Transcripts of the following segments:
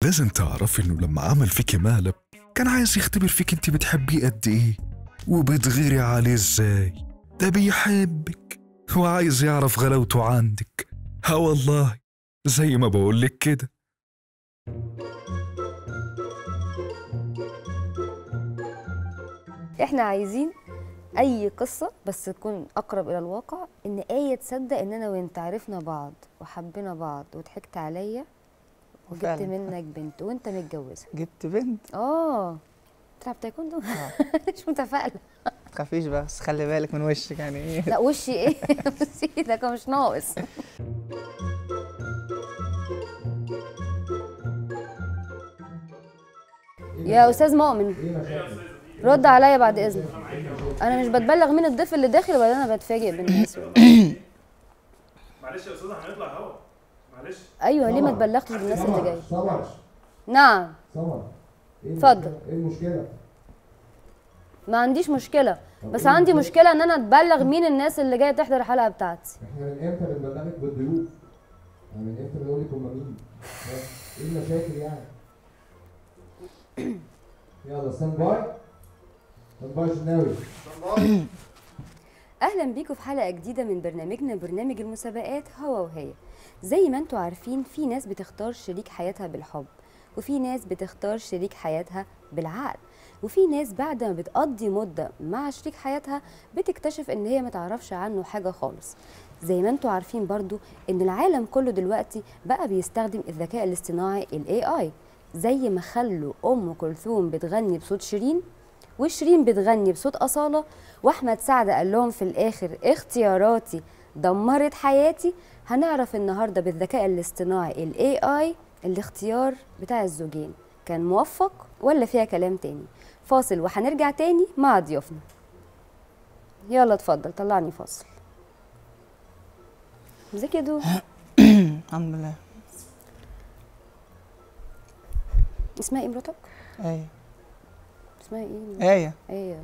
لازم تعرفي انه لما عمل فيكي مقلب كان عايز يختبر فيك انت بتحبيه قد ايه وبتغيري عليه ازاي ده بيحبك وعايز يعرف غلاوته عندك ها والله زي ما بقولك كده احنا عايزين اي قصه بس تكون اقرب الى الواقع ان ايه تصدق ان انا وانت عرفنا بعض وحبينا بعض وضحكت عليا وجبت وفعلاً. منك بنت وانت متجوزها جبت بنت اه تلعب تايكوندو مش متفائله ما تخافيش بس خلي بالك من وشك يعني ايه لا وشي ايه بصي ده كان مش ناقص يا استاذ مؤمن رد عليا بعد اذنك انا مش بتبلغ مين الضيف اللي داخل ولا انا بتفاجئ بالناس معلش يا استاذ هنطلع هوا معلش ايوه ليه ما تبلغتش بالناس اللي جايه سمر نعم سمر ايه اتفضل. المشكلة؟ ايه المشكلة؟ ما عنديش مشكله بس عندي مشكله ان انا اتبلغ مين الناس اللي جايه تحضر الحلقه بتاعتي احنا من امتى بنبلغك بالضيوف؟ يعني من امتى بنقول لك هم مين؟ بس ايه المشاكل يعني؟ يلا ستاند باي ستاند باي شناوي اهلا بيكم في حلقه جديده من برنامجنا برنامج المسابقات هو وهي زي ما انتوا عارفين في ناس بتختار شريك حياتها بالحب وفي ناس بتختار شريك حياتها بالعقل وفي ناس بعد ما بتقضي مده مع شريك حياتها بتكتشف ان هي ما تعرفش عنه حاجه خالص زي ما انتوا عارفين برضو ان العالم كله دلوقتي بقى بيستخدم الذكاء الاصطناعي الاي اي زي ما خلوا ام كلثوم بتغني بصوت شيرين وشيرين بتغني بصوت أصالة وأحمد سعد قال لهم في الآخر اختياراتي دمرت حياتي هنعرف النهاردة بالذكاء الاصطناعي ال AI الاختيار بتاع الزوجين كان موفق ولا فيها كلام تاني فاصل وهنرجع تاني مع ضيوفنا يلا اتفضل طلعني فاصل ازيك يا دو الحمد لله اسمها ايه مراتك ايه اسمها ايه ايه ايه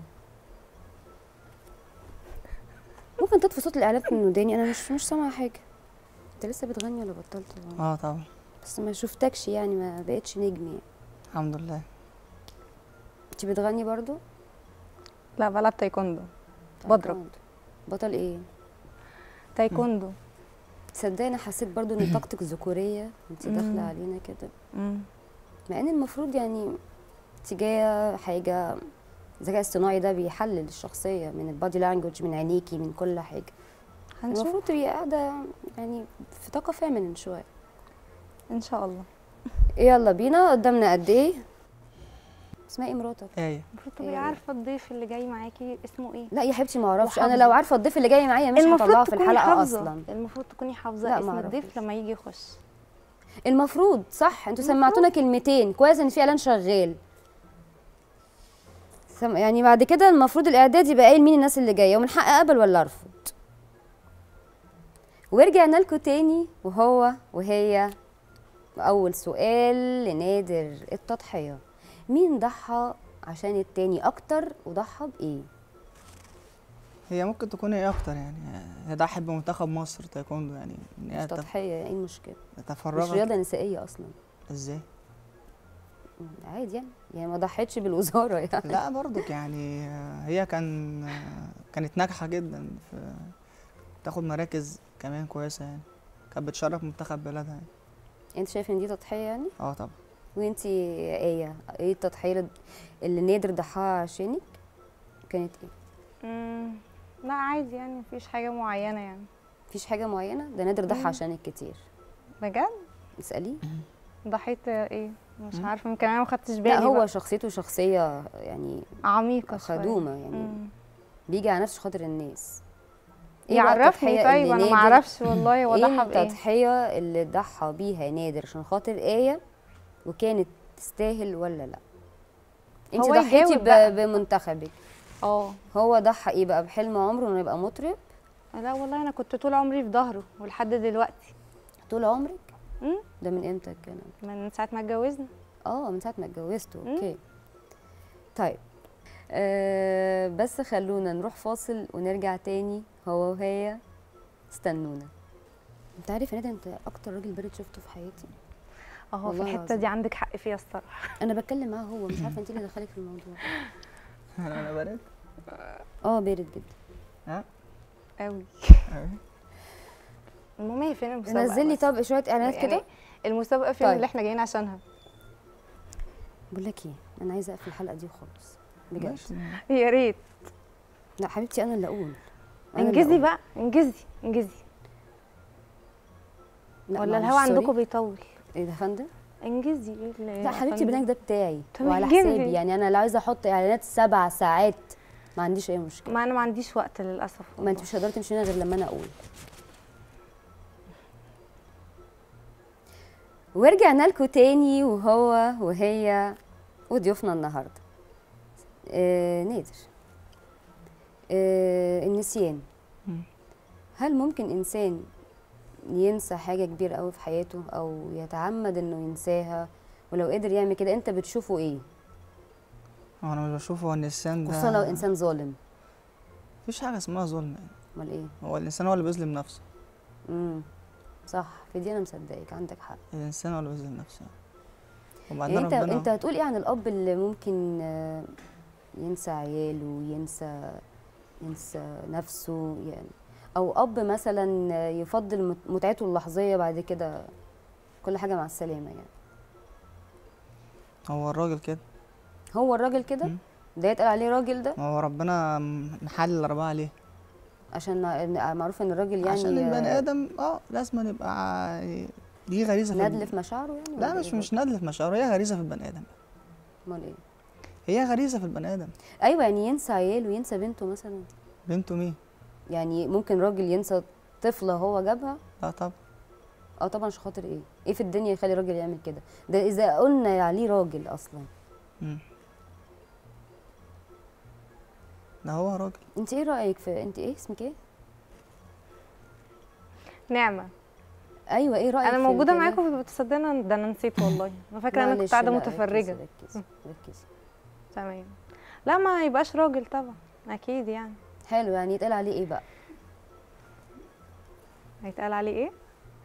ممكن تطفي صوت الاعلانات من وداني انا مش مش سامعه حاجه انت لسه بتغني ولا بطلت تغني؟ اه طبعا بس ما شفتكش يعني ما بقتش نجم يعني الحمد لله انت بتغني برضو لا بلعب تايكوندو بضرب تايكوندو. بطل ايه تايكوندو تصدقي انا حسيت برضو ان طاقتك ذكوريه انت داخله مم. علينا كده مم. مع ان المفروض يعني انت جايه حاجه الذكاء الاصطناعي ده بيحلل الشخصيه من البادي لانجوج من عينيكي من كل حاجه هنشوف المفروض تبقي قاعده يعني في طاقه فيمنين شويه ان شاء الله يلا بينا قدامنا قد ايه اسمها ايه مراتك ايه المفروض تبقي إيه. عارفه الضيف اللي جاي معاكي اسمه ايه لا يا حبيبتي ما اعرفش انا وحافظة. لو عارفه الضيف اللي جاي معايا مش هطلعه في تكوني الحلقه حافظة. اصلا المفروض تكوني حافظه لا، اسم ما الضيف أعرفش. لما يجي يخش المفروض صح انتوا سمعتونا كلمتين كويس ان في اعلان شغال سم- يعني بعد كده المفروض الاعداد يبقى قايل مين الناس اللي جايه ومن حق اقبل ولا ارفض ورجعنا لكم تاني وهو وهي اول سؤال لنادر التضحيه مين ضحى عشان التاني اكتر وضحى بايه هي ممكن تكون ايه اكتر يعني هي ضحت بمنتخب مصر تايكوندو يعني ان مش هي تف- تضحيه ايه المشكله مش تفرغت رياضه نسائيه اصلا ازاي عادي يعني يعني ما ضحتش بالوزاره يعني لا برضك يعني هي كان كانت ناجحه جدا في تاخد مراكز كمان كويسه يعني كانت بتشرف منتخب بلدها يعني. انت شايف ان دي تضحيه يعني اه طبعا وانتي ايه ايه التضحيه اللي- اللي نادر ضحاها عشانك كانت ايه مم. لا عادي يعني مفيش حاجه معينه يعني مفيش حاجه معينه ده نادر ضحى مم. عشانك كتير بجد اساليه ضحيت ايه مش مم. عارفه يمكن انا ما خدتش بالي لا هو بقى. شخصيته شخصيه يعني عميقه شوية. خدومه يعني مم. بيجي على نفسه خاطر الناس إيه بقى يعرفني التضحية طيب اللي انا ما نادر- اعرفش والله هو ايه ضحى بايه التضحيه اللي ضحى بيها نادر عشان خاطر ايه وكانت تستاهل ولا لا انت هو ضحيتي يجاوب ب- بقى. بمنتخبك اه هو ضحى ايه بقى بحلم عمره انه يبقى مطرب لا والله انا كنت طول عمري في ظهره ولحد دلوقتي طول عمرك مم. ده من امتى الكلام من ساعه ما اتجوزنا اه من ساعه ما اتجوزتوا مم. اوكي طيب آه بس خلونا نروح فاصل ونرجع تاني هو وهي استنونا انت عارف يا ندى انت اكتر راجل بارد شفته في حياتي اه في والله الحته العظيم. دي عندك حق فيها الصراحه انا بتكلم معاه هو مش عارفه انت اللي دخلك في الموضوع انا انا بارد اه بارد جدا قوي أيوة. المهم هي فين المسابقه نزل لي بس؟ طب شويه اعلانات يعني كده المسابقه فين طيب. اللي احنا جايين عشانها بقول لك ايه انا عايزه اقفل الحلقه دي وخلاص بجد ماشي. يا ريت لا حبيبتي انا اللي اقول أنا اللي انجزي أقول. بقى انجزي انجزي لا، ولا معلش، الهوا سوري. عندكم بيطول ايه ده يا فندم انجزي ايه اللي- لا يا حبيبتي فندم؟ البرنامج ده بتاعي طب وعلى انجزي. حسابي يعني انا لو عايزه احط اعلانات سبع ساعات ما عنديش اي مشكله ما انا ما عنديش وقت للاسف ما والله. انت مش هتقدري تمشي هنا غير لما انا اقول ورجعنا لكم تاني وهو وهي وضيوفنا النهارده آه نادر آه النسيان مم. هل ممكن انسان ينسى حاجه كبيره قوي في حياته او يتعمد انه ينساها ولو قدر يعمل كده انت بتشوفه ايه هو انا مش بشوف هو الانسان ده خصوصا لو انسان ظالم مفيش حاجه اسمها ظلم يعني. امال ايه هو الانسان هو اللي بيظلم نفسه امم صح في دي انا مصدقك عندك حق الانسان هو اللي بيظلم نفسه يعني وبعدين انت ربنا انت هتقول ايه عن الاب اللي ممكن آه، ينسى عياله ينسى ينسى نفسه يعني او اب مثلا آه، يفضل مت- متعته اللحظيه بعد كده كل حاجه مع السلامه يعني هو الراجل كده هو الراجل كده مم. ده يتقال عليه راجل ده هو ربنا محل الاربعه عليه عشان مع- إن- معروف ان الراجل يعني عشان البني آه، ادم اه لازم يبقى ع- دي غريزه في ندل الب- في مشاعره يعني لا ولا مش إيه مش ندل في مشاعره هي غريزه في البني ادم امال ايه هي غريزه في البني ادم ايوه يعني ينسى عياله وينسى بنته مثلا بنته مين يعني ممكن راجل ينسى طفله هو جابها لا طب اه طبعا عشان خاطر ايه ايه في الدنيا يخلي راجل يعمل كده ده اذا قلنا عليه راجل اصلا مم. ده هو راجل انت ايه رايك في انت ايه اسمك ايه نعمه ايوه ايه رايك انا في موجوده الكلام؟ معاكم بتصدقنا ده انا نسيت والله انا فاكره انا معلش، كنت قاعده لا، متفرجه ركزي ركزي, ركزي. تمام لا ما يبقاش راجل طبعا اكيد يعني حلو يعني يتقال عليه ايه بقى هيتقال عليه ايه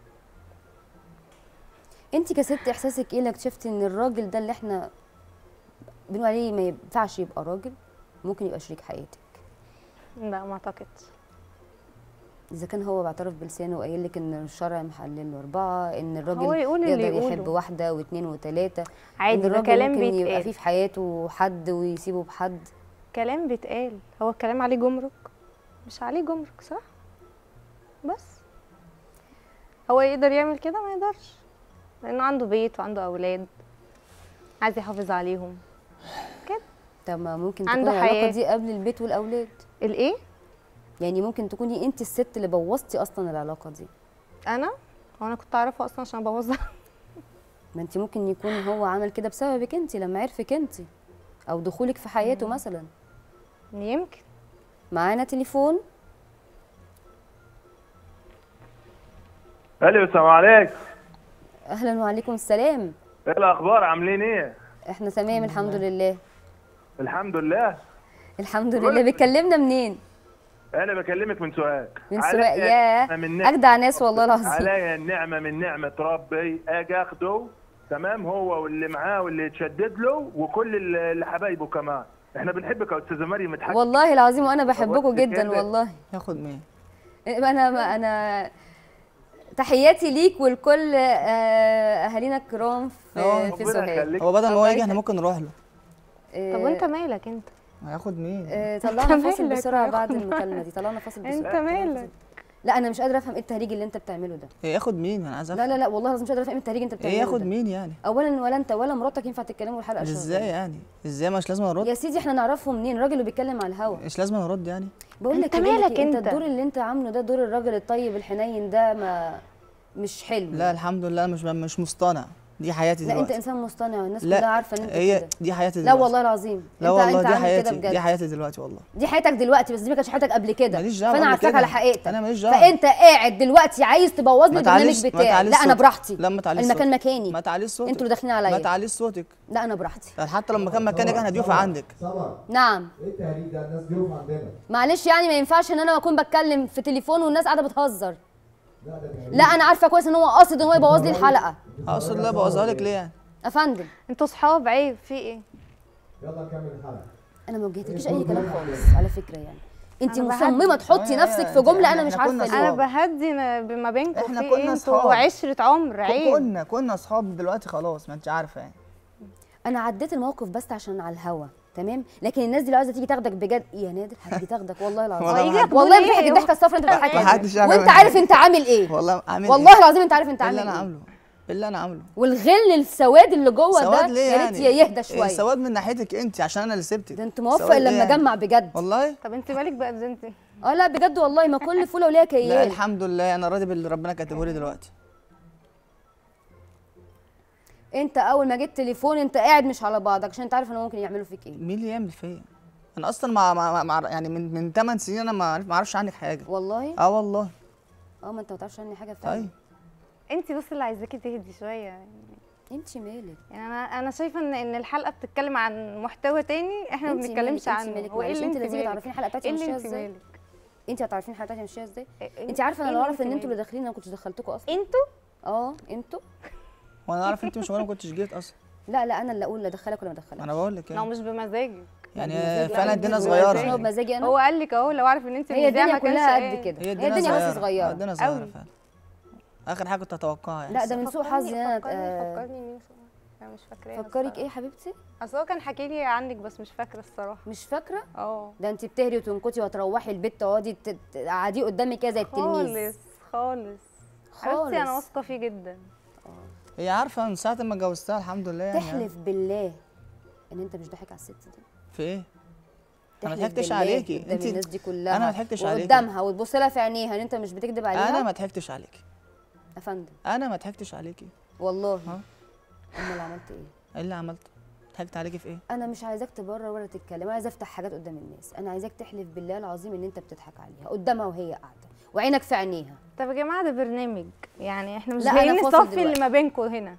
انت كست احساسك ايه لك شفتي ان الراجل ده اللي احنا بنقول عليه ما ينفعش يبقى راجل ممكن يبقى شريك حياتك لا ما اعتقدش اذا كان هو بعترف بلسانه وقايل لك ان الشرع محلل له اربعه ان الراجل هو يقول اللي يقدر يحب يقوله. واحده واثنين وثلاثه ان عادي ده الراجل كلام ممكن يبقى بيتقال فيه في حياته حد ويسيبه بحد كلام بيتقال هو الكلام عليه جمرك مش عليه جمرك صح بس هو يقدر يعمل كده ما يقدرش لانه عنده بيت وعنده اولاد عايز يحافظ عليهم طب ما ممكن تكون عنده العلاقه حياة. دي قبل البيت والاولاد الايه يعني ممكن تكوني انت الست اللي بوظتي اصلا العلاقه دي انا هو انا كنت اعرفه اصلا عشان ابوظها ما انت ممكن يكون هو عمل كده بسببك انت لما عرفك انت او دخولك في حياته مثلا يمكن معانا تليفون الو السلام عليكم اهلا وعليكم السلام ايه الاخبار عاملين ايه احنا تمام الحمد لله الحمد لله الحمد لله بتكلمنا منين انا بكلمك من سوهاج من عليا سواق يا النعمة من نعمة اجدع ناس والله العظيم عليا النعمه من نعمه ربي اجي اخده تمام هو واللي معاه واللي يتشدد له وكل اللي اللي حبايبه كمان احنا بنحبك يا استاذه مريم متحكم والله العظيم وانا بحبكم بس جدا كده. والله ياخد مين انا انا تحياتي ليك ولكل آه، اهالينا الكرام في اه، في ربنا سوهاج يخليك هو بدل ما هو الله يجي احنا يخليك. ممكن نروح له آه، طب وانت مالك انت هياخد مين آه، طلعنا فاصل مالك بسرعه هياخد بعد معاك. المكالمه دي طلعنا فاصل بسرعه انت طلعنا مالك فاصل. لا انا مش قادره افهم ايه التهريج اللي انت بتعمله ده ايه ياخد مين انا عايز لا افهم لا لا والله العظيم مش قادره افهم ايه التهريج اللي انت بتعمله ايه ياخد ده. مين يعني اولا ولا انت ولا مراتك ينفع تتكلموا الحلقه ازاي شغالة. يعني ازاي مش لازم ارد يا سيدي احنا نعرفه منين الراجل اللي بيتكلم على الهوا مش لازم ارد يعني بقول لك انت إيه، بقول لك مالك إيه، انت انت؟ الدور اللي انت عامله ده دور الراجل الطيب الحنين ده ما مش حلو لا الحمد لله مش مش مصطنع دي حياتي لا انت دلوقتي انسان مصطنع والناس لا، كلها عارفه ان انت هي كده دي حياتي لا دلوقتي والله العظيم لا انت والله انت دي عامل كده حياتي بجد دي حياتي دلوقتي والله دي حياتك دلوقتي بس دي ما كانتش حياتك قبل كده ماليش دعوة فانا قبل عارفاك كده. على حقيقتك أنا ماليش دعوة. فانت قاعد دلوقتي عايز تبوظ لي ما البرنامج تعليش- ما بتاعي تعليش لا انا صوتك. براحتي لا ما تعليش المكان صوتك. مكاني ما تعليش صوتك انتوا اللي داخلين ما عليا تعليش صوتك لا انا براحتي حتى لما كان مكانك انا ضيوف عندك سمر نعم ايه التهريج ده الناس ضيوف عندنا معلش يعني ما ينفعش ان انا اكون بتكلم في تليفون والناس قاعده بتهزر لا ده كان لا انا عارفه كويس ان هو قاصد ان هو يبوظ لي الحلقه اقصد لا بوظها لك ليه يعني يا فندم انتوا صحاب عيب في ايه يلا نكمل الحلقه انا ما وجهتلكيش اي كلام خالص على فكره يعني انت أنا مصممه بهدي. تحطي أيوة، نفسك أيوة، في أنت- جمله انا إحنا مش كنا عارفه أصحاب. ليه انا بهدي م- ما بينكم إحنا في كنا ايه صحاب. انتوا عشره عمر عيب كنا كنا اصحاب دلوقتي خلاص ما انت عارفه يعني انا عديت الموقف بس عشان على الهوا تمام لكن الناس دي لو عايزه تيجي تاخدك بجد يا نادر هتيجي تاخدك والله العظيم والله يجي ما حد- والله ياخدوني بضحك إيه؟ الضحكه الصفرا انت بتضحك ما حدش يعمل وانت منها. عارف انت عامل ايه والله عامل والله إيه؟ العظيم انت عارف انت إيه عامل اللي انا ايه عامله إيه اللي انا عامله والغل السواد اللي جوه ده سواد ليه يا ريت يعني يهدى شويه السواد من ناحيتك انت عشان انا اللي سبتك ده انت موفق سواد ليه لما يعني؟ جمع بجد والله طب انت مالك بقى انت اه لا بجد والله ما كل فوله وليها لا كيان الحمد لله انا راضي باللي ربنا كاتبه لي دلوقتي انت اول ما جبت تليفون انت قاعد مش على بعضك عشان انت عارف انه ممكن يعملوا فيك ايه مين اللي يعمل فيا انا اصلا مع, مع, مع يعني من من 8 سنين انا ما عارف- ما اعرفش عنك حاجه والله اه والله اه ما انت ما تعرفش عني حاجه فعلا طيب انت بس اللي عايزاكي تهدي شويه يعني انت مالك يعني انا انا شايفه ان ان الحلقه بتتكلم عن محتوى تاني احنا ما انت بنتكلمش مالك؟ انت عنه مالك؟ هو ايه معلش، اللي انت انت لازم مالك تعرفين الحلقه بتاعتي ايه اللي ماشيه انت ازاي مالك انت هتعرفين الحلقه بتاعتي ماشيه ازاي إيه- انت عارفه انا ايه لو اللي اعرف ان انت انتوا اللي مالك؟ داخلين انا كنت دخلتكم اصلا انتوا اه انتوا وانا اعرف انت مش وانا ما كنتش جيت اصلا لا لا انا اللي اقول لا ادخلك ولا ما ما ادخلك انا بقول لك لو يعني مش بمزاجك يعني بمزاجي. فعلا لا، الدنيا مش صغيره بمزاجي. هو بمزاجي انا هو قال لك اهو لو عارف ان انت هي المذيعة الدنيا ما كانش كلها ايه. قد كده هي هي الدنيا الدنيا بس صغيره صغيره الدنيا صغيره قوي. فعلا اخر حاجه كنت اتوقعها يعني لا ده من سوء حظي ان انا فكرني آه، فكرني مين انا مش فاكراها فكرك الصراحة. ايه يا حبيبتي اصل هو كان حكي لي عنك بس مش فاكره الصراحه مش فاكره اه ده انت بتهري وتنكتي وتروحي البيت تقعدي ت- تقعديه قدامي كده زي التلميذ خالص خالص حبيبتي انا خالص واثقه فيه جدا هي عارفه من ساعه ما اتجوزتها الحمد لله يعني تحلف بالله ان انت مش ضاحك على الست دي في ايه انا ما تحلف ضحكتش بالله عليكي قدام انت الناس دي كلها انا ما ضحكتش عليكي وقدامها وتبص لها في عينيها ان انت مش بتكذب عليها انا ما ضحكتش عليكي يا فندم انا ما ضحكتش عليكي والله ها؟ امال عملت ايه ايه اللي عملته ضحكت عليكي في ايه انا مش عايزاك تبرر ولا تتكلم انا عايزه افتح حاجات قدام الناس انا عايزاك تحلف بالله العظيم ان انت بتضحك عليها قدامها وهي قاعده وعينك في عينيها طب يا جماعه ده برنامج يعني احنا مش لا، أنا جايين فاصل نصفي اللي دلوقتي. ما بينكم هنا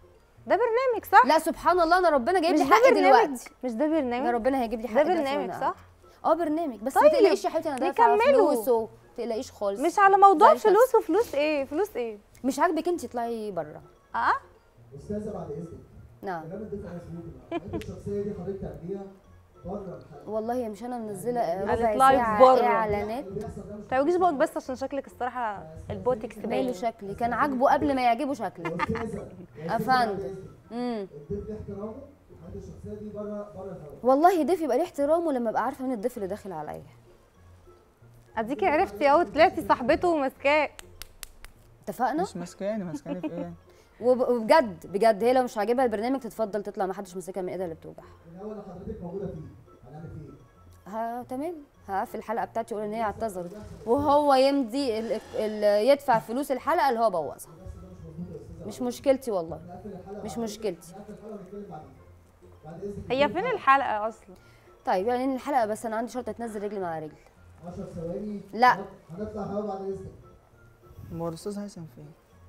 ده برنامج صح لا سبحان الله انا ربنا جايب مش لي ده حقي برنامج دلوقتي مش ده ده برنامج ربنا هيجيب لي حقي ده دلوقتي برنامج وأنا صح اه برنامج بس ما طيب، تقلقيش يا حبيبتي انا دافعه نكمله. فلوس وما تقلقيش خالص مش على موضوع زعلش نفسك. فلوس وفلوس ايه فلوس ايه مش عاجبك انت اطلعي بره اه استاذه بعد اذنك نعم كلام الدفع مسؤول انت الشخصيه دي حضرتك تعمليها بره الحلقه والله مش انا منزله ربع هتطلعي ساعه بره. اعلانات اللي بيحصل ده مش تعوجيش بقك بس عشان شكلك الصراحه البوتكس ماله باين شكلي كان عاجبه قبل ما يعجبه شكلي استاذه يا فندم امم الضيف ليه احترامه حد الشخصيه دي بره بره الهواء والله ضيف يبقى ليه احترامه لما ابقى عارفه مين الضيف اللي داخل عليا اديكي عرفتي اهو طلعتي صاحبته وماسكاه اتفقنا مش ماسكاني ماسكاني في ايه يعني وب- وبجد بجد هي لو مش عاجبها البرنامج تتفضل تطلع ما حدش ماسكها من ايدها اللي بتوجع الاول اللي حضرتك موجوده فيه هنعمل فيه ايه؟ ها تمام هقفل الحلقه بتاعتي واقول ان هي اعتذرت وهو يمضي ال... ال... يدفع فلوس الحلقه اللي هو بوظها مش مشكلتي والله مش مشكلتي نقفل الحلقه ونتكلم بعدين بعد اذنك هي فين الحلقه اصلا طيب يعني إن الحلقه بس انا عندي شرط تنزل رجلي مع رجل 10 ثواني لا. هنطلع هوا بعد اذنك هو الاستاذ هيثم فين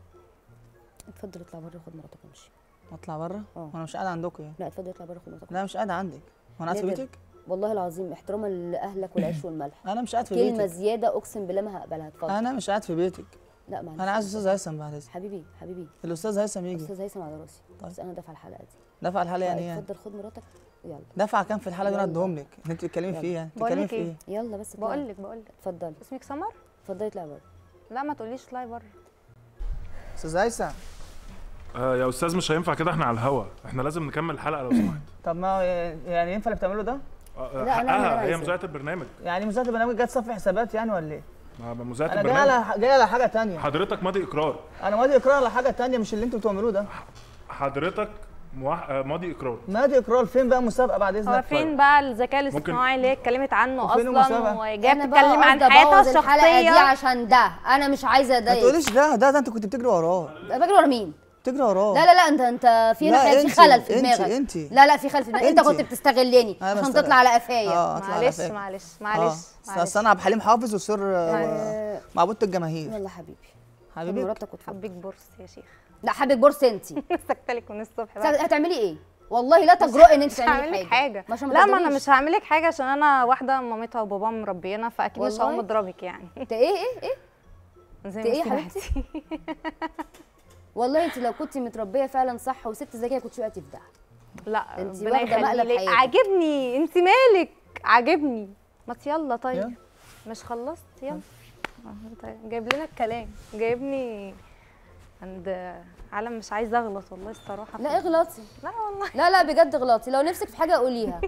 اتفضل اطلع بره خد مراتك وامشي اطلع بره اه. وانا مش قاعد عندكم يعني لا اتفضل اطلع بره خد مراتك لا مش قاعد عندك وانا قاعد في ليه كده؟ بيتك والله العظيم احتراما لاهلك والعيش والملح انا مش قاعد في كلمه بيتك زياده اقسم بالله ما هقبلها اتفضل انا مش قاعد في بيتك لا معلش انا عايز استاذ هيثم بعد اذنك حبيبي حبيبي الاستاذ هيثم يجي استاذ هيثم على راسي طيب. بس انا دافعه الحلقه دي دفع الحلقه يعني طيب، يعني اتفضل خد مراتك ويلا دفع كام في الحلقه دي انا يلا. اديهم لك اللي انت بتتكلمي فيه يعني بقول بتتكلمي لك في ايه ايه يلا بس اطلعي. بقول لك بقول لك اتفضلي اسمك سمر اتفضلي اطلعي بره لا ما تقوليش اطلعي بره استاذ هيثم آه يا استاذ مش هينفع كده احنا على الهوا احنا لازم نكمل الحلقه لو سمحت طب ما هو يعني ينفع اللي بتعمله ده آه، لا، أنا- أنا حقها هي عايزة. مذيعه البرنامج يعني مذاكره البرنامج جت صفي حسابات يعني ولا ايه ما- ما مذيعه انا جاي البرنامج على جاي على حاجه تانية حضرتك ماضي اقرار انا ماضي اقرار على حاجه تانية مش اللي انتوا بتعملوه ده حضرتك موح... آه، ماضي اقرار ماضي اقرار فين بقى مسابقه بعد هو اذنك فين بقى الذكاء ممكن- الاصطناعي اللي هي اتكلمت عنه وفين اصلا المسابقة؟ وجايه أنا بقى بتتكلم عن قصدي حياتها أبوظ الحلقه دي الشخصيه عشان ده انا مش عايزه ما اضايق تقوليش ده ده ده انت كنت بتجري وراه بجري ورا مين بتجري وراه لا لا لا انت انت في لا، هنا في انت- خلل في انت- دماغك انت. لا لا في خلل في دماغك انت انت. كنت بتستغلني أنا عشان بستغل. تطلع على قفايا اه اطلع على معلش فاك. معلش اه معلش اصل معلش انا عبد الحليم حافظ وسر آه، معبود الجماهير يلا حبيبي خد حبيبي مراتك وتفضل حبيك بورس يا شيخ لا حبيبك بورس انت سكتلك من الصبح بقى هتعملي ايه والله لا تجرؤي ان انت مش تعملي هعمل لك حاجه حاجه ما عشان ما لا ما انا تقدريش. مش هعمل لك حاجه عشان انا واحده مامتها وباباها مربينا فاكيد مش والله؟ هقوم اضربك يعني انت ايه ايه ايه زي انت ايه يا ما حبيبتي سمعتي. والله انت لو كنت متربيه فعلا صح وست ذكيه كنت وقعتي في ده لا انت ربنا واخدة مقلب يخلي لي حياتك. عاجبني انت مالك عاجبني ما ت- يلا طيب يلا. مش خلصت يلا آه، طيب. جايب لنا الكلام جايبني عند عالم مش عايزه اغلط والله الصراحه لا اغلطي لا والله لا لا بجد اغلطي لو نفسك في حاجه قوليها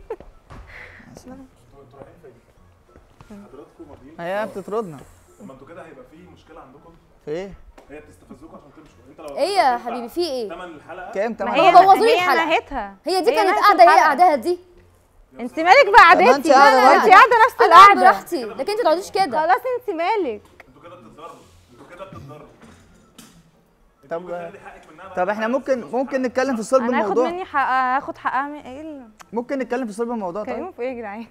حضراتكم ماضيين هي بتطردنا طب ما انتوا كده هيبقى في مشكله عندكم في ايه؟ هي بتستفزكم عشان تمشوا انت لو ايه يا حبيبي في ايه تمن الحلقه كام ما تمن هي هو بوظوا لي هي الحلقة. نهايتها هي دي كانت نهاية قاعده هي الحلقة. قاعداها دي انت مالك طب ما بقعدتي انت قاعدة لا، انت برضه. قاعده نفس انا قاعده القعده براحتي لكن انتوا ما تقعدوش كده خلاص انت مالك انتوا كده بتتضربوا انتوا كده بتتضربوا طب خلي حقك منها طب احنا ممكن ممكن نتكلم في صلب انا هاخد الموضوع مني حقها هاخد حقها من ايه اللي ممكن نتكلم في صلب الموضوع طيب كلمه في ايه يا جدعان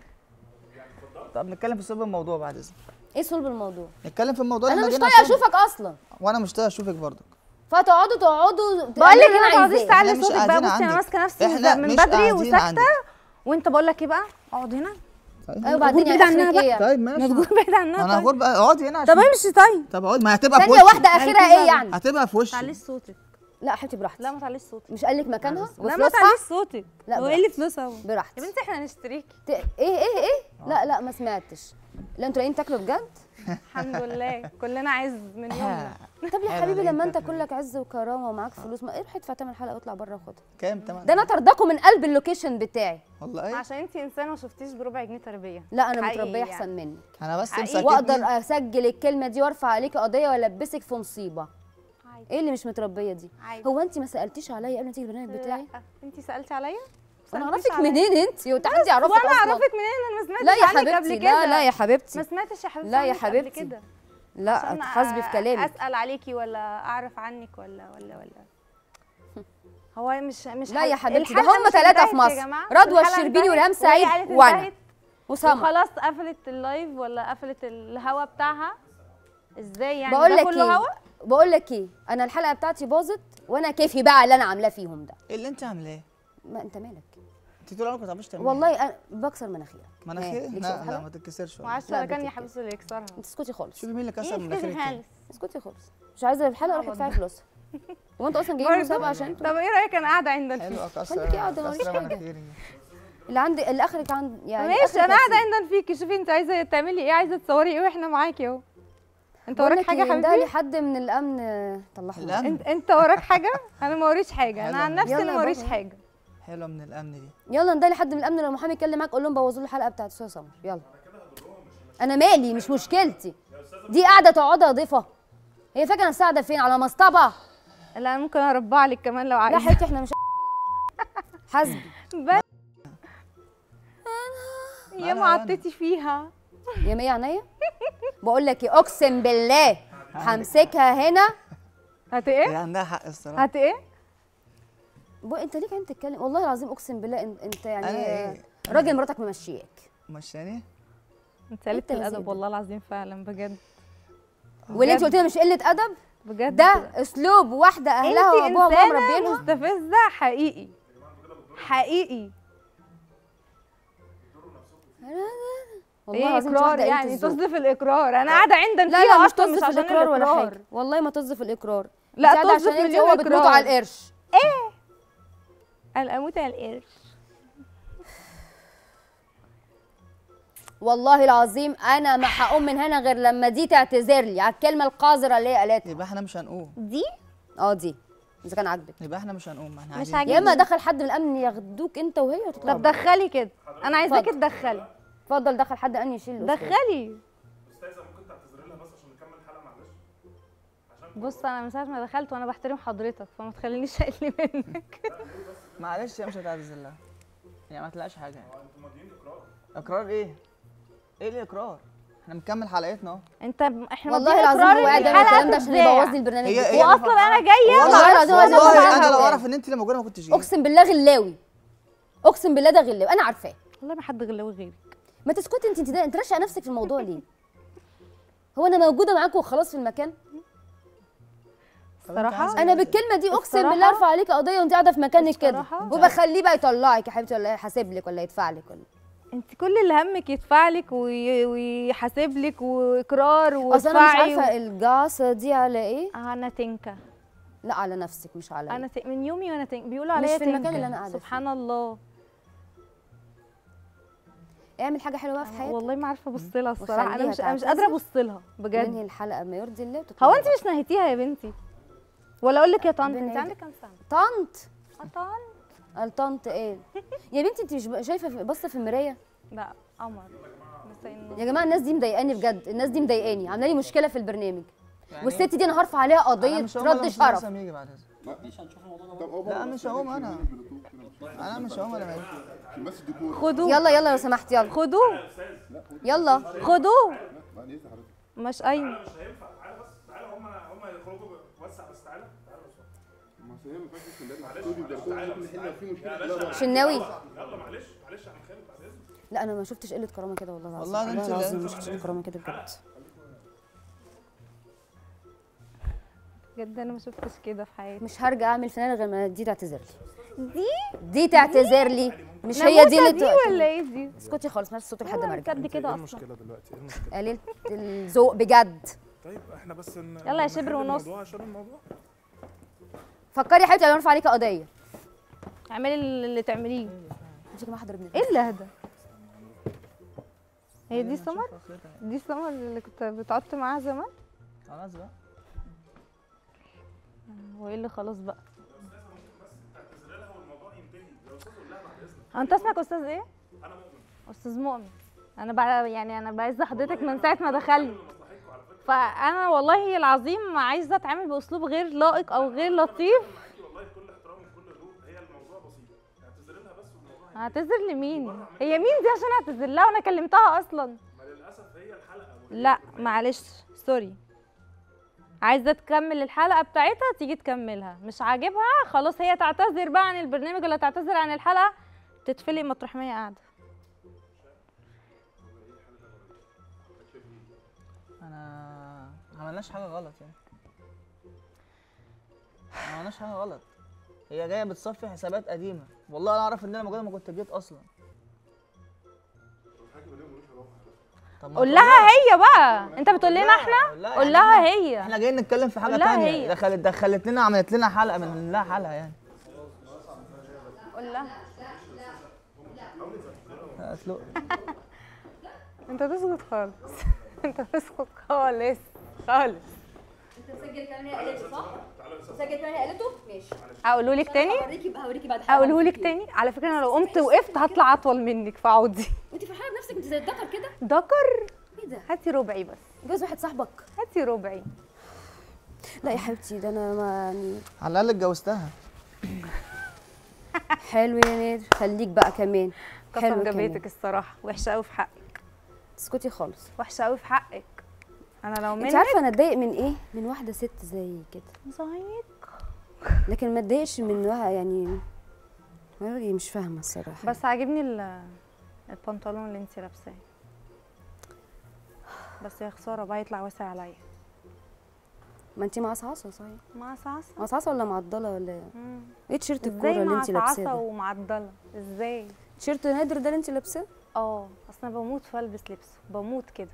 طب نتكلم في صلب الموضوع بعد اذنك ايه صلب الموضوع نتكلم في الموضوع اللي انا احنا مش جينا طايقه عشانه. اشوفك اصلا وانا مش طايقه اشوفك برضك فتقعدوا تقعدوا بقول لك تعملوا اللي ما أنا تقعديش عايزاه. تعلي احنا مش صوتك بقى قاعدين بصي انا عندك. ماسكه نفسي احنا من مش بدري قاعدين وساكته عندك. وانت بقول لك ايه بقى اقعد هنا طيب ايوه بعدين بعيد يعني عنها اخرك بقى. ايه طيب ماشي مجهول بعيد عنها انا طيب. هقول بقى اقعدي هنا طب عشان امشي طيب طب اقعد ما هتبقى في ثانيه وشي واحده اخرها ايه يعني هتبقى في وشي تعليش صوتك لا حبيبتي براحتي لا ما تعليش صوتك مش قال لك مكانها لا ما وفلوسها تعليش صوتك لا، هو ايه اللي فلوسها هو براحتي يا بنتي احنا هنشتريكي ت- ايه ايه ايه لا لا ما سمعتش لا انتوا رايحين تاكلوا بجد الحمد لله كلنا عايز من يومنا طب يا حلو حبيبي ده لما انت انت كلك عز وكرامه ومعاك فلوس ما ايه روح ادفع تمن حلقه واطلع بره وخدها كام تمام ده انا طردكم من قلب اللوكيشن بتاعي والله ايه عشان انت انسانه ما شفتيش بربع جنيه تربيه لا انا حقيقي متربيه يعني. احسن منك انا بس حقيقي. مسكتني واقدر اسجل الكلمه دي وارفع عليكي قضيه والبسك في مصيبه عادي ايه اللي مش متربيه دي عادي هو انت ما سالتيش عليا قبل ما تيجي البرنامج بتاعي لا انت سالتي عليا انا سألتيش اعرفك عليا. منين انت وانت حد يعرفك وانا اصلا اعرفك منين انا ما سمعتش لا يا عنك قبل حبيبتي كده لا لا يا ما حبيبتي سمعتش يا حبيبتي لا يا عنك قبل حبيبتي. كده لا عشان اتحاسبي في أ- كلامك اسال عليكي ولا اعرف عنك ولا ولا ولا هو مش مش لا يا حل- حبيبتي ده الحلقة هم مش ثلاثه انتهت في يا مصر جماعة. رضوى الحلقة الشربيني انتهت وريهام وهي سعيد قالت وانا انتهت وسما وخلاص قفلت اللايف ولا قفلت الهوا بتاعها ازاي يعني بقول ده لك كله ايه هوا بقول لك ايه انا الحلقه بتاعتي باظت وانا كيفي بقى اللي انا عاملاه فيهم ده ايه اللي انت عاملاه ما انت مالك انت طول عمرك ما تعرفيش تعملي والله انا بكسر مناخيرك مناخير إيه، ليك لا شوف لا حاجة؟ ما تتكسرش والله. معلش لا، انا كان يا بتتكسر. حبيبتي اللي يكسرها انت اسكتي خالص شوفي مين اللي كسر ايه مناخيرك كده كده. خالص اسكتي خالص مش عايزه الحلقه اروح ادفعي فلوسها هو انتوا اصلا جايين برضه؟ مسابقه عشان طب ايه رايك انا قاعده عند حلو الفيك اكسر خليكي قاعدة، ماليش كسرة حاجة. مناخيري اللي عندي اللي اخرك عند يعني ماشي آخرك انا قاعده هتسيب. عند الفيك شوفي انت عايزه تعملي ايه عايزه تصوري ايه واحنا معاكي اهو انت بقول وراك لك حاجه ايه ده لي حبيبي حد من الامن آه، طلعها لي. الامن انت انت وراك حاجه انا ما وريش حاجه انا حلو. عن نفسي يلا انا يا ما وريش بابا. حاجه حلوه من الامن دي يلا ندالي حد من الامن لو محامي يتكلم معاك قول لهم بوظوا لي الحلقه بتاعت استاذ سمر يلا انا مالي مش مشكلتي دي قاعده تقعدها ضيفه هي فاكره نفسها قاعده فين على مصطبه لا انا ممكن اربع لك كمان لو لا عايزه حبيبتي احنا مش حسبي بس يا أنا- ما عطيتي فيها يا مية عينيا بقول لك ايه اقسم بالله همسكها هنا هات هي ايه عندها حق الصراحه هات ايه بو انت ليك انت تتكلم والله العظيم اقسم بالله إن- انت أنا يعني إيه؟ راجل مراتك ممشياك مشاني انت قلت انت اللي الادب زيادة. والله العظيم فعلا بجد واللي انت قلت لها مش قله ادب بجد ده اسلوب واحده اهلها انت وابوها وابوها انسانه مربينها مستفزه حقيقي حقيقي والله ايه العظيم انت اقرار واحدة قلة يعني الذوق. تصدف الاقرار انا قاعده عندك لا فيها لا مش اصلا تصدف مش عشان الاقرار ولا الإقرار. حاجه والله ما تصدف الاقرار لا انت قاعدة تصدف عشان انت مليون هو بتموتوا إقرار. على القرش الاموت على القرش والله العظيم انا ما هقوم من هنا غير لما دي تعتذر لي على الكلمه القذره اللي هي قالتها يبقى احنا مش هنقوم دي اه دي اذا كان عاجبك يبقى احنا مش هنقوم احنا مش عايزين عاجبني. يا اما دخل حد من الامن ياخدوك انت وهي وتطلعوا طب دخلي كده انا عايزاكي اتفضل. تدخلي اتفضل دخل حد امن يشيل الأستاذ. دخلي استاذه ممكن تعتذري لها بس عشان نكمل الحلقه معلش بص انا من ساعه ما دخلت وانا بحترم حضرتك فما تخلينيش اقل منك معلش هي مش هتعتذر لها يعني ما تلاقيش حاجه يعني اقرار ايه؟ ايه الاقرار؟ احنا بنكمل حلقتنا اهو انت احنا والله مدين العظيم إقرار هو إن قاعد يعمل الحلقة الكلام ده عشان تتذاع. يبوظ لي البرنامج هي- بتاعي. هي- واصلا انا جايه والله العظيم أنا والله بقى انا لو عارفة. اعرف ان انت اللي موجوده ما كنتش جيت اقسم بالله غلاوي اقسم بالله ده غلاوي انا عارفاه والله ما حد غلاوي غيري ما تسكتي انت انت ده انت راشقه نفسك في الموضوع ليه هو انا موجوده معاكم وخلاص في المكان طب أنت الصراحة عايزة انا إيه؟ بالكلمه دي اقسم الصراحة- بالله ارفع عليك قضيه وانت قاعده في مكانك كده الصراحة- وبخليه بقى يطلعك يا حبيبتي ولا يحاسب لك ولا يدفع لك ولا انت كل اللي همك يدفع لك وي- ويحاسب لك واقرار اصل انا مش وادفعي عارفه الجعصه دي على ايه انا تنكه لا على نفسك مش على انا ت... من يومي وانا تنك بيقولوا مش عليا في المكان تنكة. اللي أنا قاعدة فيه. سبحان الله اعمل حاجه حلوه بقى في حياتك والله ما عارفه ابص لها الصراحه انا وخليها مش أنا مش تعتذر. قادره ابص لها وننهي بجد الحلقه ما يرضي الله وتطلعي هو انت بقى. مش نهيتيها يا بنتي ولا اقول لك يا طنط ربنا انت يهديك. عندك كام سنه طنط اه طنط الطنط ايه يا بنتي انت مش بقى شايفه في- باصه في المرايه لا قمر مساء النور يا جماعه الناس دي مضايقاني بجد الناس دي مضايقاني عامله لي مشكله في البرنامج يعني والست دي انا هرفع عليها أنا قضيه مش هقوم ولا رد مش شرف لازم يجي بعد إذنك. لا مش هقوم انا انا مش هقوم ولا ما خدوه يلا يلا لو سمحت يلا خدوه يلا خدوه مش ايوه تعالى هم هم يخرجوا وسع بس تعالى شناوي يلا معلش معلش يا عم خالد بعد اذنك لا انا ما شفتش قله كرامه كده والله العظيم والله ده انت اللي- العظيم ما شفتش قله كرامه كده بجد بجد انا ما شفتش كده في حياتي مش هرجع اعمل فنانه غير ما دي تعتذر لي دي دي تعتذر لي مش هي دي ناموسة اللي دي ت- ولا ايه دي اسكتي خالص ما صوتك لحد ما ارجع بجد كده اصلا المشكله دلوقتي ايه المشكله قليله الذوق بجد طيب احنا بس ن... يلا يا نحل شبر ونص. الموضوع عشان الموضوع فكري يا حبيبتي انا ارفع عليكي قضيه اعملي اللي تعمليه مش يا جماعه حضر ابن ايه اللي ده هي دي سمر دي سمر اللي كنت بتقعد معاها زمان خلاص بقى هو ايه اللي خلاص بقى انت اسمك استاذ ايه استاذ مؤمن انا بقى يعني انا بعز حضرتك من ساعه ما دخلت فانا والله العظيم عايزه اتعامل باسلوب غير لائق او غير لطيف والله بكل احترام وبكل هدوء هي الموضوع بسيط اعتذري لها بس والموضوع هعتذر لمين هي مين دي عشان اعتذر لها وانا كلمتها اصلا ما للاسف هي الحلقه لا معلش سوري عايزه تكمل الحلقه بتاعتها تيجي تكملها مش عاجبها خلاص هي تعتذر بقى عن البرنامج ولا تعتذر عن الحلقه تتفلق مطرح ما هي قاعده انا ما عملناش حاجه غلط يعني ما عملناش حاجه غلط هي جايه بتصفي حسابات قديمه والله انا اعرف ان انا موجوده ما كنت جيت اصلا طب ما قول تقول لها هي بقى انت بتقول لنا احنا قول لها قول يعني لها احنا- هي احنا جايين نتكلم في حاجه قول لها تانية هي. دخلت دخلت لنا عملت لنا حلقه من لها حلقه يعني قول لها هتلق انت تسكت خالص انت تسكت خالص خالص انت مسجل كلام هي قالته صح؟ مسجل كلام هي قالته؟ ماشي اقوله لك تاني هوريكي هوريكي بعد حلقة. اقوله لك تاني على فكره انا لو قمت وقفت هطلع اطول منك فعودي انت فرحانه بنفسك انت زي الدكر كده؟ دكر ايه ده؟ هاتي ربعي بس جوز واحد صاحبك هاتي ربعي لا يا حبيبتي ده انا ما يعني على الاقل اتجوزتها حلو يا نادر خليك بقى كمان كسر حلو جبهتك كمان الصراحه وحشه قوي في حقك اسكتي خالص وحشه قوي في حقك انا لو انت منك عارفه انا اتضايق من ايه؟ من واحده ست زي كده زيك لكن ما اتضايقش من واحده يعني والله مش فاهمه الصراحه بس عاجبني ال- البنطلون اللي انت لابساه بس يا خساره بقى يطلع واسع عليا ما انت معصعصه صحيح مع صعصه معصعصه ولا معضله ولا مم. ايه تيشيرت الكوره ازاي اللي مع انت لابساه صعصه ده؟ ومعضله ازاي تيشيرت نادر ده اللي انت لابساه؟ اه اصل انا بموت في البس لبسه بموت كده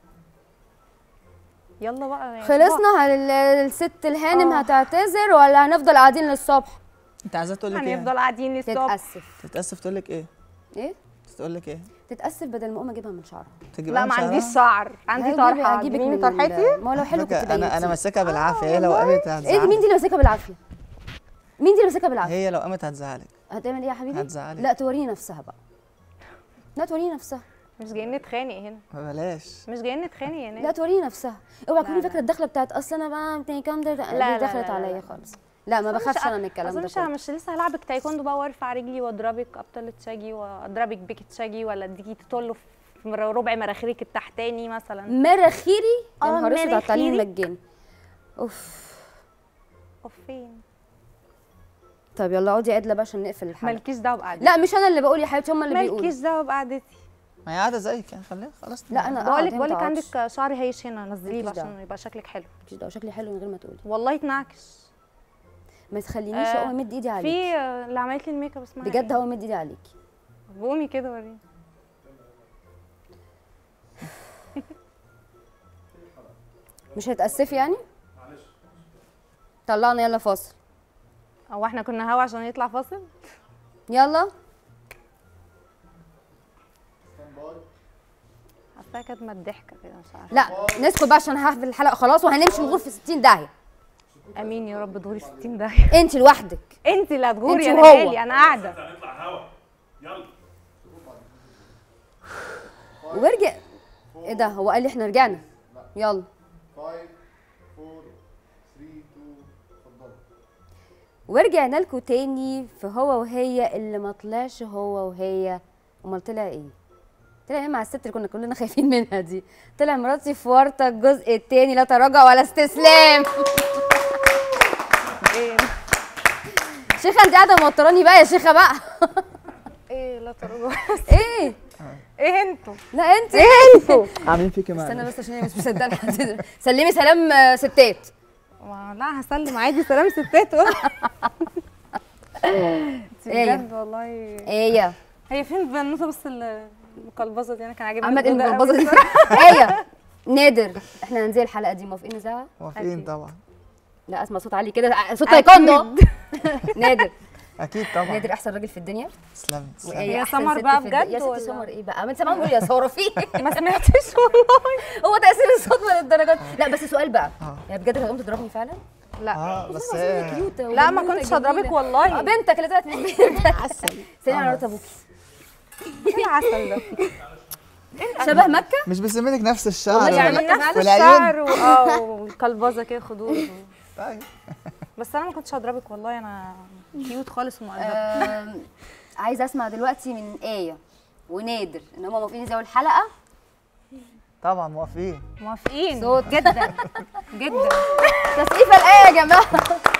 يلا بقى يا خلصنا هل الست الهانم آه. هتعتذر ولا هنفضل قاعدين للصبح؟ انت عايزاه تقول لك صباح. ايه هنفضل قاعدين للصبح تتأسف تتاسف تقول لك ايه ايه؟ تقول لك ايه تتأسف بدل ما اقوم اجيبها من شعرها تجيب لا ما عنديش شعر عندي هجيب- طرحه هجيبك تجيبيني من طرحتي ال- ما هو لو حلو كنت انا انا بينتي. ماسكها بالعافيه هي لو قامت ايه دي هتزعلك مين دي اللي ماسكها بالعافيه؟ مين دي اللي ماسكها بالعافيه؟ هي لو قامت هتزعلك هتعمل ايه يا حبيبي؟ هتزعلك. لا توريني نفسها بقى لا توريني نفسها مش جايين نتخانق هنا ما بلاش مش جايين نتخانق يا لا ناس توريني نفسها اوعى تكوني لا، فاكره الدخله بتاعت اصل انا بقى بتاعي كام ده لا، دي لا، دخلت لا، عليا لا. خالص لا ما بخافش انا من الكلام أصل ده مش كله مش لسه هلعبك تايكوندو بقى وارفع رجلي واضربك ابطال تشاجي واضربك بيك تشاجي ولا اديكي تطله في مر- ربع مراخيرك التحتاني مثلا مراخيري يا آه، نهار اسود على التعليم مراخيري. المجاني اوف اوف فين طب يلا اقعدي عدله بقى عشان نقفل الحلقه مالكيش دعوه بقعدتي لا مش انا اللي بقول يا حبيبتي هم اللي بيقولوا مالكيش دعوه بقعدتي ما هي قاعده زيك يعني خليها خلاص لا انا بقول لك اقعد بقول لك انت عندك شعر هيش هنا نزليه مالكيش بقى عشان دعوة. يبقى شكلك حلو مالكيش دعوه شكلي حلو من غير ما تقولي والله يتنعكش ما تخلينيش آه، اقوم امد ايدي عليكي في آه، اللي عملت لي الميك اب اسمها بجد إيه؟ هقوم امد ايدي عليكي قومي كده وريني مش هتأسفي يعني طلعنا يلا فاصل او احنا كنا هوا عشان يطلع فاصل يلا حاساها كانت مضحكه كده مش عارفه لا نسكت بقى عشان هقفل الحلقه خلاص وهنمشي نغور في 60 داهيه امين يا رب دوري 60 داهيه انت لوحدك انت اللي هتغوري انت انا وهو. مالي انا قاعده هنطلع هوا يلا ورجع ايه ده هو قال لي احنا رجعنا يلا 5 4 3 2 اتفضل ورجعنا لكم تاني في هو وهي اللي ما طلعش هو وهي امال طلع ايه طلع ايه مع الست اللي كنا كلنا خايفين منها دي طلع مراتي في ورطه الجزء التاني لا تراجع ولا استسلام ايه شيخه انت قاعده موتراني بقى يا شيخه بقى ايه لا تراجع ايه ايه انتوا لا انت انتوا عاملين فيك استنى معنا بس عشان هي مش مصدقه لحد سلمي سلام آه، ستات ما- لا هسلم عادي سلام ستات انت ايه؟ بجد والله ايه هي فين البنوته بس ال- المقلبظه دي انا كان عاجبني عمال ايه الجودة الملبظه قوي دي بصراحة. ايه نادر احنا هننزل الحلقه دي موافقين نذاعها موافقين أكيد. طبعا لا اسمع صوت عالي كده صوت أكيد. تايكوندو نادر اكيد طبعا نادر احسن راجل في الدنيا تسلمي تسلمي وايه هي أحسن سمر ست بقى في الدنيا. بجد يا ستي ولا؟ سمر ايه بقى ما انت سامعه بقول يا ساره في ما سمعتش والله هو تاثير الصدمه للدرجات لا بس سؤال بقى اه. هي بجد هتقوم تضربني فعلا لا اه بس بس هي كيوتة لا ما وجميلة كنتش هضربك جميلة. والله اه بنتك اللي طلعت من البيت عسل سلمي على مرات ابوكي ايه العسل ده شبه مكه مش بسمينك نفس الشعر والله يعني مكة نفس والعيون. الشعر و- اه والكلبظه كده خدود طيب بس انا ما كنتش هضربك والله انا كيوت خالص ومؤدبه آم، عايزه اسمع دلوقتي من ايه ونادر ان هم موافقين يزاولوا الحلقه طبعا موافقين موافقين صوت. جدا جدا تسقيفه الايه يا جماعه